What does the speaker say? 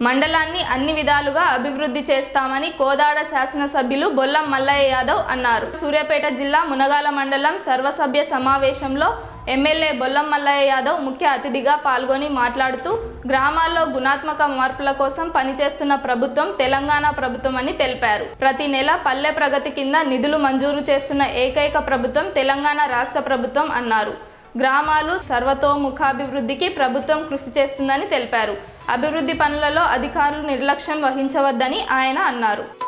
మండలాన్ని అన్ని విధాలుగా అభివృద్ధి చేస్తామని కోదాడ శాసనసభ్యులు బొల్లం మల్లయ్య యాదవ్ అన్నారు సూర్యాపేట జిల్లా మునగాల మండలం సర్వసభ్య సమావేశంలో ఎమ్మెల్యే బొల్లం మల్లయ్య యాదవ్ ముఖ్య అతిథిగా పాల్గొని మాట్లాడుతూ గ్రామాల్లో గుణాత్మక మార్పుల కోసం పనిచేస్తున్న ప్రభుత్వం తెలంగాణ ప్రభుత్వం అని తెలిపారు ప్రతి నెల పల్లె ప్రగతి కింద నిధులు మంజూరు చేస్తున్న ఏకైక ప్రభుత్వం తెలంగాణ రాష్ట్ర ప్రభుత్వం అన్నారు గ్రామాలు సర్వతోముఖాభివృద్ధికి ప్రభుత్వం కృషి చేస్తుందని తెలిపారు అభివృద్ధి పనులలో అధికారులు నిర్లక్ష్యం వహించవద్దని ఆయన అన్నారు